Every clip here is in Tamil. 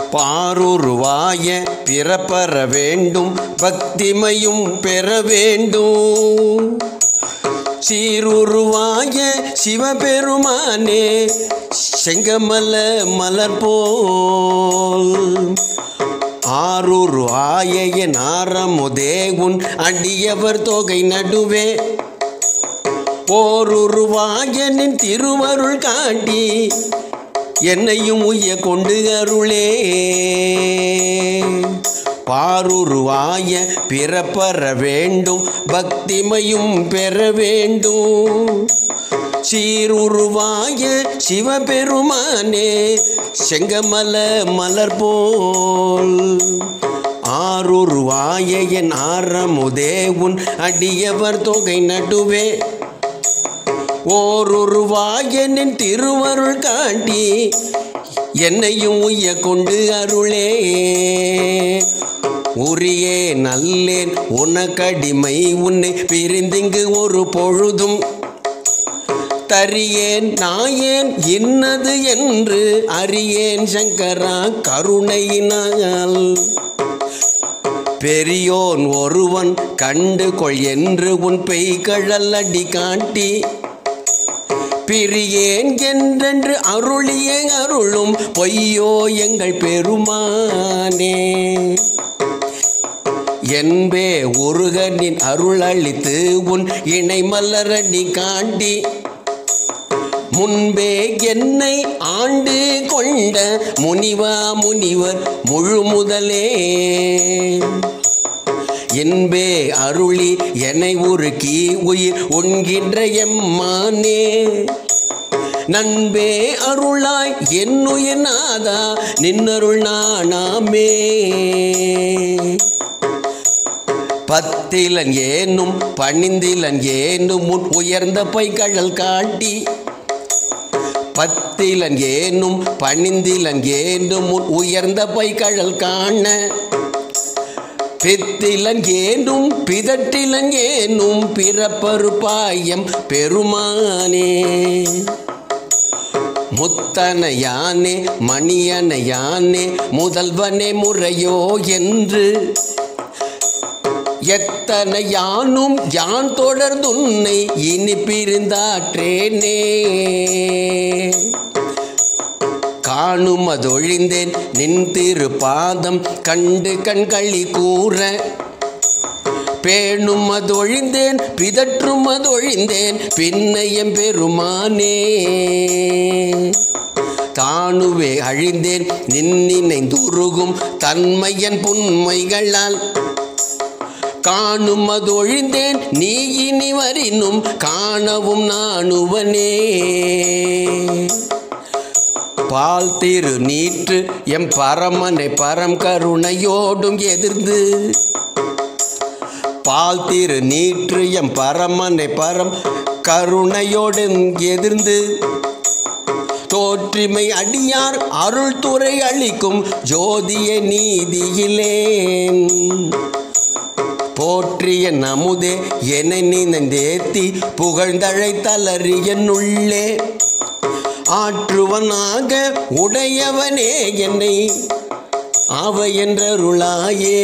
பாருருவாய பிறப்பற வேண்டும் பக்திமையும் பெற வேண்டும் சீருருவாய சிவபெருமானே செங்கமல மலர் போல் ஆரூரு ஆய நாரமுதே உன் அடியவர் தொகை நடுவே ஓருருவாயனின் திருவருள் காட்டி என்னையும் உய்ய கொண்டு அருளே பாருருவாய பிறப்பற வேண்டும் பக்திமையும் பெற வேண்டும் சீருருவாய சிவபெருமானே செங்கமல மலர் போல் ஆருருவாய என் ஆரமுதே உன் அடியவர் தொகை நடுவே ஓருருவாயனின் திருவருள் காட்டி என்னையும் உய்ய கொண்டு அருளே உரியே நல்லேன் உனக்கடிமை உன்னை பிரிந்திங்கு ஒரு பொழுதும் தரியேன் நாயேன் இன்னது என்று அறியேன் சங்கரா கருணையினால் பெரியோன் ஒருவன் கண்டு கொள் என்று உன் பெய்கழல் அடி காட்டி பிரியேன் என்றென்று அருளிய அருளும் பொய்யோ எங்கள் பெருமானே என்பே உருகனின் அருளளித்து உன் இணை மலரடி காட்டி முன்பே என்னை ஆண்டு கொண்ட முனிவா முனிவர் முழு முதலே என்பே அருளி என்னை உருக்கி உயிர் உண்கின்ற எம்மானே நண்பே அருளாய் என்னுயிர் நாதா நின்னருள் நானாமே பத்திலன் ஏனும் பணிந்திலன் ஏனும் முன் உயர்ந்த பைகழல் காட்டி பத்திலன் ஏனும் பணிந்திலன் ஏனும் முன் உயர்ந்த பைகழல் காண பித்திலன் ஏனும் பிதற்றிலன் ஏனும் பிறப்பருப்பாயம் பெருமானே முத்தன யானே மணியன யானே முதல்வனே முறையோ என்று எத்தனை யானும் யான் தொடர்ந்துன்னை இனி பிரிந்தாற்றேனே காணும் அதொழிந்தேன் நின் திரு பாதம் கண்டு கண்களி கூற பேணும் அதொழிந்தேன் பிதற்றும் அதொழிந்தேன் பின்னையம் பெருமானே தானுவே அழிந்தேன் நின்னினைந்துருகும் தன்மையன் புன்மைகளால் காணும் அதொழிந்தேன் நீ இனி வரினும் காணவும் நாணுவனே பால் திரு நீற்று எம் பரமனை பரம் கருணையோடும் எதிர்ந்து பால் திரு நீற்று எம் பரமனை பரம் கருணையோடும் எதிர்ந்து தோற்றிமை அடியார் அருள் துறை அளிக்கும் ஜோதிய நீதியிலேன் போற்றிய நமுதே என நினைந்தேத்தி புகழ்ந்தழை தளறி என்னுள்ளே ஆற்றுவனாக உடையவனே என்னை ஆவ என்றருளாயே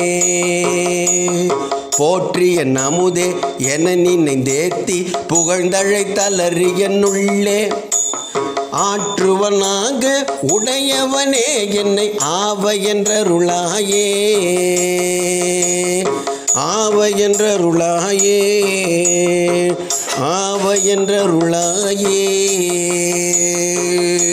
போற்றிய நமுதே என நினைந்தேத்தி புகழ்ந்தழை தளறி என்னுள்ளே ஆற்றுவனாக உடையவனே என்னை ஆவ என்றருளாயே ஆவ என்றருளாயே ஆவ என்றருளாயே